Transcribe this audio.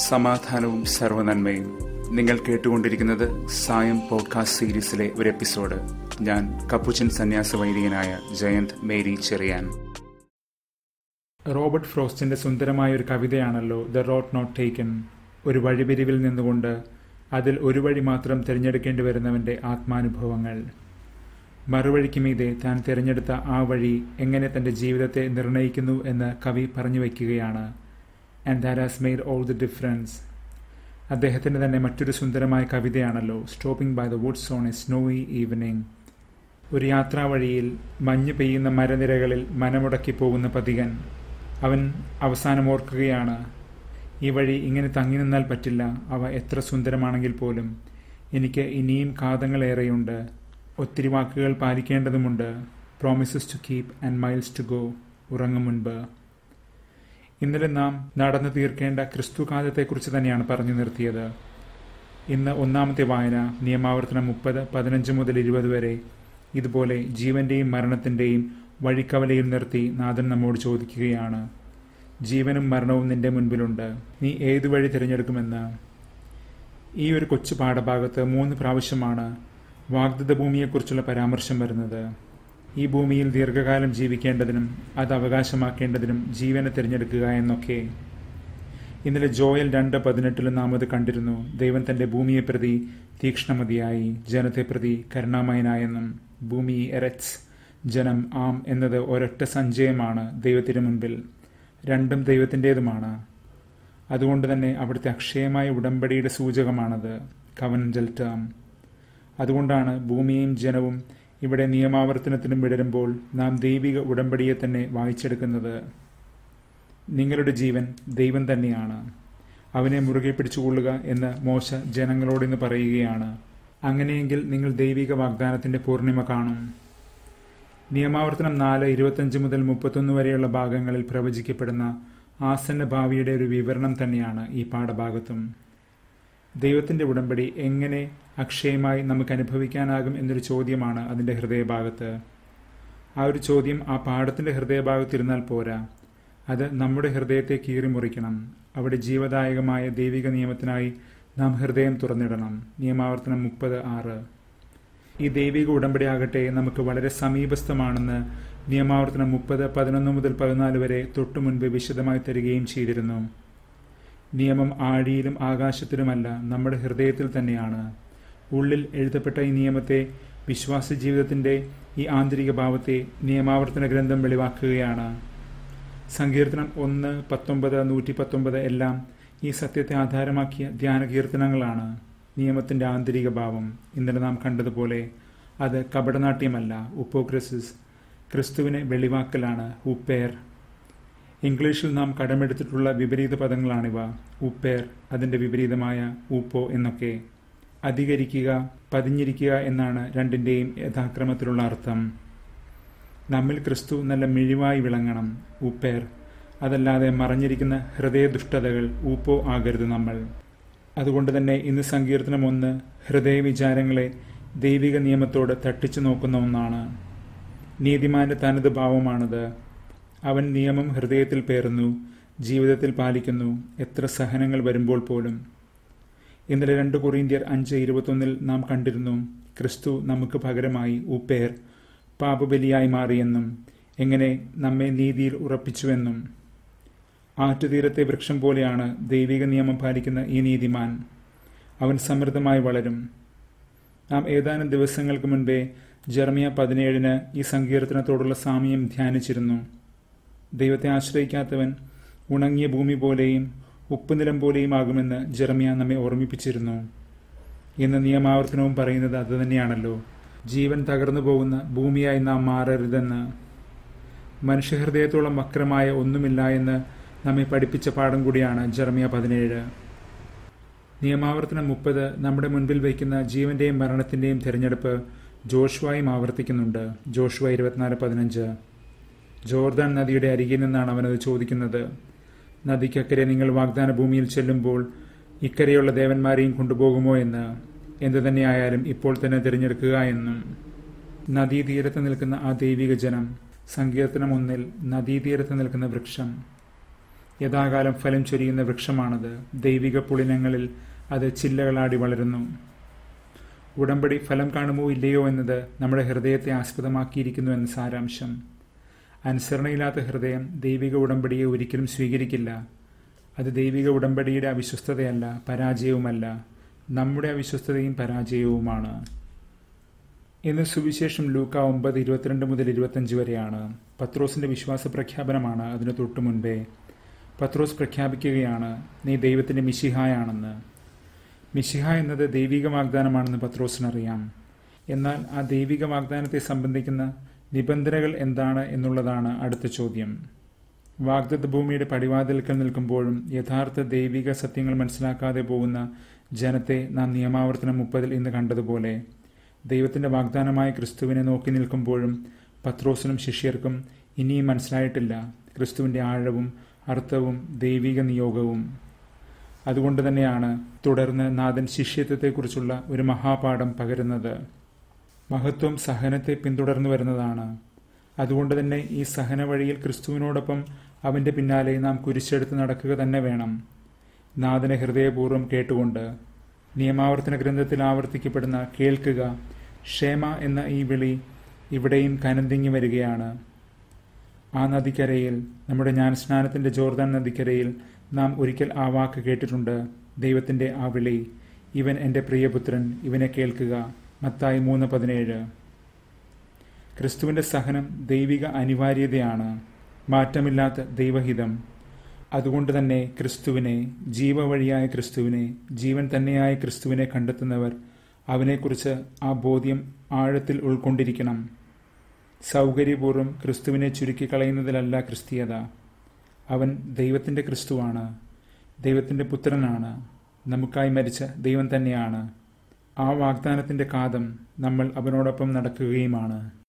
സമാധാനവും സർവനന്മയും നിങ്ങൾ കേട്ടുകൊണ്ടിരിക്കുന്നത് സായം പോഡ്കാസ്റ്റ് സീരീസിലെ ഒരു എപ്പിസോഡ് ഞാൻ കപ്പുച്ചൻ സന്യാസ വൈദികനായ ജയന്ത് മേരി ചെറിയാൻ റോബർട്ട് ഫ്രോസ്റ്റിന്റെ സുന്ദരമായ ഒരു കവിതയാണല്ലോ ദ റോട്ട് നോട്ട് ടേക്കൻ ഒരു വഴിപിരിവിൽ നിന്നുകൊണ്ട് അതിൽ ഒരു വഴി മാത്രം തിരഞ്ഞെടുക്കേണ്ടി വരുന്നവന്റെ ആത്മാനുഭവങ്ങൾ മറുവഴിക്ക് മീതെ താൻ തിരഞ്ഞെടുത്ത ആ വഴി എങ്ങനെ തന്റെ ജീവിതത്തെ നിർണയിക്കുന്നു എന്ന് കവി പറഞ്ഞു വയ്ക്കുകയാണ് and that has made all the difference അദ്ദേഹത്തിന്റെ തന്നെ മറ്റൊരു സുന്ദരമായ കവിതയാണല്ലോ stopping by the woods on a snowy evening ഒരു യാത്രാ വഴിയിൽ മഞ്ഞ് പെയ്യുന്ന മരനിരകളിൽ മനമുടക്കി പോകുന്ന പതികൻ അവൻ അവസാനം ഓർക്കുകയാണ് ഈ വഴി ഇങ്ങനെ തങ്ങി നിന്നാൽ പറ്റില്ല അവ എത്ര സുന്ദരമാണെങ്കിൽ പോലും എനിക്ക് ഇനിയും കാതങ്ങളേറെയുണ്ട് ഒത്തിരി വാക്കുകൾ പാലിക്കേണ്ടതുമുണ്ട് promises to keep and miles to go ഉറങ്ങും മുൻപ് ഇന്നലെ നാം നടന്നു തീർക്കേണ്ട ക്രിസ്തു കാലത്തെക്കുറിച്ച് തന്നെയാണ് പറഞ്ഞു നിർത്തിയത് ഇന്ന് ഒന്നാമത്തെ വായന നിയമാവർത്തനം മുപ്പത് പതിനഞ്ച് മുതൽ ഇരുപത് വരെ ഇതുപോലെ ജീവന്റെയും മരണത്തിന്റെയും വഴിക്കവലയിൽ നിർത്തി നാഥൻ നമ്മോട് ചോദിക്കുകയാണ് ജീവനും മരണവും നിന്റെ മുൻപിലുണ്ട് നീ ഏതു വഴി തിരഞ്ഞെടുക്കുമെന്ന് ഈ ഒരു കൊച്ചു പാഠഭാഗത്ത് മൂന്ന് പ്രാവശ്യമാണ് വാഗ്ദത്ത ഭൂമിയെക്കുറിച്ചുള്ള പരാമർശം വരുന്നത് ഈ ഭൂമിയിൽ ദീർഘകാലം ജീവിക്കേണ്ടതിനും അത് അവകാശമാക്കേണ്ടതിനും ജീവനെ തിരഞ്ഞെടുക്കുക എന്നൊക്കെ ഇന്നലെ ജോയൽ രണ്ട് പതിനെട്ടിലും നാം അത് കണ്ടിരുന്നു ദൈവം തന്റെ ഭൂമിയെ പ്രതി തീക്ഷ്ണമതിയായി ജനത്തെ പ്രതി കരുണാമയനായെന്നും ഭൂമി എറച്ച് ജനം ആം എന്നത് ഒരൊറ്റ സഞ്ചയമാണ് ദൈവത്തിന് മുൻപിൽ രണ്ടും ദൈവത്തിൻ്റെതുമാണ് അതുകൊണ്ട് തന്നെ അവിടുത്തെ അക്ഷയമായ ഉടമ്പടിയുടെ സൂചകമാണത് കവനൻ്റൽ ടേം അതുകൊണ്ടാണ് ഭൂമിയും ജനവും ഇവിടെ നിയമാവർത്തനത്തിനും വിടരുമ്പോൾ നാം ദൈവിക ഉടമ്പടിയെ തന്നെ വായിച്ചെടുക്കുന്നത് നിങ്ങളുടെ ജീവൻ ദൈവം തന്നെയാണ് അവനെ മുറുകെ പിടിച്ചുകൊള്ളുക എന്ന് മോശ ജനങ്ങളോടിന്ന് പറയുകയാണ് അങ്ങനെയെങ്കിൽ നിങ്ങൾ ദൈവിക വാഗ്ദാനത്തിന്റെ പൂർണിമ കാണും നിയമാവർത്തനം നാല് ഇരുപത്തഞ്ച് മുതൽ മുപ്പത്തൊന്ന് വരെയുള്ള ഭാഗങ്ങളിൽ പ്രവചിക്കപ്പെടുന്ന ആസന്ന ഭാവിയുടെ ഒരു വിവരണം തന്നെയാണ് ഈ പാഠഭാഗത്തും ദൈവത്തിന്റെ ഉടമ്പടി എങ്ങനെ അക്ഷയമായി നമുക്ക് അനുഭവിക്കാനാകും എന്നൊരു ചോദ്യമാണ് അതിന്റെ ഹൃദയഭാഗത്ത് ആ ഒരു ചോദ്യം ആ പാഠത്തിന്റെ ഹൃദയഭാഗത്തിരുന്നാൽ പോരാ അത് നമ്മുടെ ഹൃദയത്തെ കീറിമുറിക്കണം അവിടെ ജീവദായകമായ ദൈവിക നിയമത്തിനായി നാം ഹൃദയം തുറന്നിടണം നിയമാവർത്തനം മുപ്പത് ആറ് ഈ ദൈവിക ഉടമ്പടി ആകട്ടെ നമുക്ക് വളരെ സമീപസ്ഥമാണെന്ന് നിയമാവർത്തനം മുപ്പത് പതിനൊന്ന് മുതൽ പതിനാല് വരെ തൊട്ടു മുൻപ് വിശദമായി തരികയും ചെയ്തിരുന്നു നിയമം ആഴിയിലും ആകാശത്തിലുമല്ല നമ്മുടെ ഹൃദയത്തിൽ തന്നെയാണ് ഉള്ളിൽ എഴുതപ്പെട്ട ഈ നിയമത്തെ വിശ്വാസ ജീവിതത്തിന്റെ ഈ ആന്തരിക ഭാവത്തെ നിയമാവർത്തന ഗ്രന്ഥം വെളിവാക്കുകയാണ് സങ്കീർത്തനം ഒന്ന് പത്തൊമ്പത് നൂറ്റി പത്തൊമ്പത് എല്ലാം ഈ സത്യത്തെ ആധാരമാക്കിയ ധ്യാന കീർത്തനങ്ങളാണ് നിയമത്തിന്റെ ആന്തരിക ഭാവം ഇന്നലെ നാം കണ്ടതുപോലെ അത് കപടനാട്യമല്ല ഉപ്പോക്രസിസ് ക്രിസ്തുവിനെ വെളിവാക്കലാണ് ഉപ്പേർ ഇംഗ്ലീഷിൽ നാം കടമെടുത്തിട്ടുള്ള വിപരീത പദങ്ങളാണിവ ഉപ്പേർ അതിന്റെ വിപരീതമായ ഊപ്പോ എന്നൊക്കെ അധികരിക്കുക പതിഞ്ഞിരിക്കുക എന്നാണ് രണ്ടിന്റെയും യഥാക്രമത്തിലുള്ള അർത്ഥം നമ്മിൽ ക്രിസ്തു നല്ല മിഴിവായി വിളങ്ങണം ഊപ്പേർ അതല്ലാതെ മറഞ്ഞിരിക്കുന്ന ഹൃദയദുഷ്ടതകൾ ഊപ്പോ ആകരുത് നമ്മൾ അതുകൊണ്ട് തന്നെ ഇന്ന് സങ്കീർത്തനം ഒന്ന് ഹൃദയ വിചാരങ്ങളെ ദൈവിക നിയമത്തോട് തട്ടിച്ചു നോക്കുന്ന ഒന്നാണ് നീതിമാന്റെ തനത് ഭാവമാണത് അവൻ നിയമം ഹൃദയത്തിൽ പേറുന്നു ജീവിതത്തിൽ പാലിക്കുന്നു എത്ര സഹനങ്ങൾ വരുമ്പോൾ പോലും ഇന്നലെ രണ്ട് കൊറിയന്ത്യർ അഞ്ച് ഇരുപത്തൊന്നിൽ നാം കണ്ടിരുന്നു ക്രിസ്തു നമുക്ക് പകരമായി ഉപ്പേർ പാപബലിയായി മാറിയെന്നും എങ്ങനെ നമ്മെ നീതിയിൽ ഉറപ്പിച്ചുവെന്നും ആറ്റുതീരത്തെ വൃക്ഷം പോലെയാണ് ദൈവിക നിയമം പാലിക്കുന്ന ഈ നീതിമാൻ അവൻ സമൃദ്ധമായി വളരും നാം ഏതാനും ദിവസങ്ങൾക്ക് മുൻപേ ജർമിയ പതിനേഴിന് ഈ സങ്കീർത്തനത്തോടുള്ള സാമ്യം ധ്യാനിച്ചിരുന്നു ദൈവത്തെ ആശ്രയിക്കാത്തവൻ ഉണങ്ങിയ ഭൂമി പോലെയും ഉപ്പുനിലം പോലെയും ആകുമെന്ന് ജെറമിയ നമ്മെ ഓർമ്മിപ്പിച്ചിരുന്നു ഇന്ന് നിയമാവർത്തനവും പറയുന്നത് അതുതന്നെയാണല്ലോ ജീവൻ തകർന്നു പോകുന്ന ഭൂമിയായി നാം മാറരുതെന്ന് മനുഷ്യഹൃദയത്തോളം വക്രമായ ഒന്നുമില്ല എന്ന് നമ്മെ പഠിപ്പിച്ച പാഠം കൂടിയാണ് ജെറമിയ പതിനേഴ് നിയമാവർത്തനം മുപ്പത് നമ്മുടെ മുൻപിൽ വയ്ക്കുന്ന ജീവന്റെയും മരണത്തിന്റെയും തിരഞ്ഞെടുപ്പ് ജോഷുവായും ആവർത്തിക്കുന്നുണ്ട് ജോഷുവ ഇരുപത്തിനാല് പതിനഞ്ച് ജോർദാൻ നദിയുടെ അരികിൽ നിന്നാണ് അവനത് ചോദിക്കുന്നത് നദിക്കക്കരെ നിങ്ങൾ വാഗ്ദാന ഭൂമിയിൽ ചെല്ലുമ്പോൾ ഇക്കരെയുള്ള ദേവന്മാരെയും കൊണ്ടുപോകുമോ എന്ന് എന്തു തന്നെയായാലും ഇപ്പോൾ തന്നെ തിരഞ്ഞെടുക്കുക എന്നും നദീതീരത്ത് നിൽക്കുന്ന ആ ദൈവിക ജനം സങ്കീർത്തനം ഒന്നിൽ നദീതീരത്ത് നിൽക്കുന്ന വൃക്ഷം യഥാകാലം ഫലം ചൊരിയുന്ന വൃക്ഷമാണത് ദൈവിക പുളിനങ്ങളിൽ അത് ചില്ലകളാടി വളരുന്നു ഉടമ്പടി ഫലം കാണുമോ ഇല്ലയോ എന്നത് നമ്മുടെ ഹൃദയത്തെ ആസ്പദമാക്കിയിരിക്കുന്നു എന്ന് സാരാംശം അനുസരണയില്ലാത്ത ഹൃദയം ദൈവിക ഉടമ്പടിയെ ഒരിക്കലും സ്വീകരിക്കില്ല അത് ദൈവിക ഉടമ്പടിയുടെ അവിശ്വസ്തതയല്ല പരാജയവുമല്ല നമ്മുടെ അവിശ്വസ്തതയും പരാജയവുമാണ് ഇന്ന് സുവിശേഷം ലൂക്ക ഒമ്പത് ഇരുപത്തിരണ്ട് മുതൽ ഇരുപത്തഞ്ച് വരെയാണ് പത്രോസിന്റെ വിശ്വാസ പ്രഖ്യാപനമാണ് അതിനു തൊട്ടു മുൻപേ പത്രോസ് പ്രഖ്യാപിക്കുകയാണ് നീ ദൈവത്തിന്റെ മിശിഹായാണെന്ന് മിശിഹ എന്നത് ദൈവിക വാഗ്ദാനമാണെന്ന് പത്രോസിനറിയാം എന്നാൽ ആ ദൈവിക വാഗ്ദാനത്തെ സംബന്ധിക്കുന്ന നിബന്ധനകൾ എന്താണ് എന്നുള്ളതാണ് അടുത്ത ചോദ്യം വാഗ്ദത്ത ഭൂമിയുടെ പടിവാതിൽക്കൽ നിൽക്കുമ്പോഴും യഥാർത്ഥ ദൈവിക സത്യങ്ങൾ മനസ്സിലാക്കാതെ പോകുന്ന ജനത്തെ നാം നിയമാവർത്തനം മുപ്പതിൽ ഇന്ന് കണ്ടതുപോലെ ദൈവത്തിന്റെ വാഗ്ദാനമായ ക്രിസ്തുവിനെ നോക്കി നിൽക്കുമ്പോഴും പത്രോസിനും ശിഷ്യർക്കും ഇനിയും മനസ്സിലായിട്ടില്ല ക്രിസ്തുവിന്റെ ആഴവും അർത്ഥവും ദൈവിക നിയോഗവും അതുകൊണ്ട് തന്നെയാണ് തുടർന്ന് നാഥൻ ശിഷ്യത്വത്തെക്കുറിച്ചുള്ള ഒരു മഹാപാഠം പകരുന്നത് മഹത്വം സഹനത്തെ പിന്തുടർന്നു വരുന്നതാണ് അതുകൊണ്ട് തന്നെ ഈ സഹന വഴിയിൽ ക്രിസ്തുവിനോടൊപ്പം അവന്റെ പിന്നാലെ നാം കുരിശെടുത്ത് നടക്കുക തന്നെ വേണം നാഥനെ ഹൃദയപൂർവ്വം കേട്ടുകൊണ്ട് നിയമാവർത്തന ഗ്രന്ഥത്തിൽ ആവർത്തിക്കപ്പെടുന്ന കേൾക്കുക ക്ഷേമ എന്ന ഈ വിളി ഇവിടെയും കനന്തിങ്ങി വരികയാണ് ആ നദിക്കരയിൽ നമ്മുടെ ജ്ഞാനസ്നാനത്തിന്റെ ജോർദാൻ നദിക്കരയിൽ നാം ഒരിക്കൽ ആ വാക്ക് കേട്ടിട്ടുണ്ട് ദൈവത്തിന്റെ ആ വിളി ഇവൻ എൻ്റെ പ്രിയപുത്രൻ ഇവനെ കേൾക്കുക മത്തായി മൂന്ന് പതിനേഴ് ക്രിസ്തുവിന്റെ സഹനം ദൈവിക അനിവാര്യതയാണ് മാറ്റമില്ലാത്ത ദൈവഹിതം അതുകൊണ്ട് തന്നെ ക്രിസ്തുവിനെ ജീവവഴിയായ ക്രിസ്തുവിനെ ജീവൻ തന്നെയായ ക്രിസ്തുവിനെ കണ്ടെത്തുന്നവർ അവനെക്കുറിച്ച് ആ ബോധ്യം ആഴത്തിൽ ഉൾക്കൊണ്ടിരിക്കണം സൗകര്യപൂർവ്വം ക്രിസ്തുവിനെ ചുരുക്കി കളയുന്നതിലല്ല ക്രിസ്തീയത അവൻ ദൈവത്തിന്റെ ക്രിസ്തുവാണ് ദൈവത്തിന്റെ പുത്രനാണ് നമുക്കായി മരിച്ച ദൈവം തന്നെയാണ് ആ വാഗ്ദാനത്തിന്റെ കാതം നമ്മൾ അവനോടൊപ്പം നടക്കുകയുമാണ്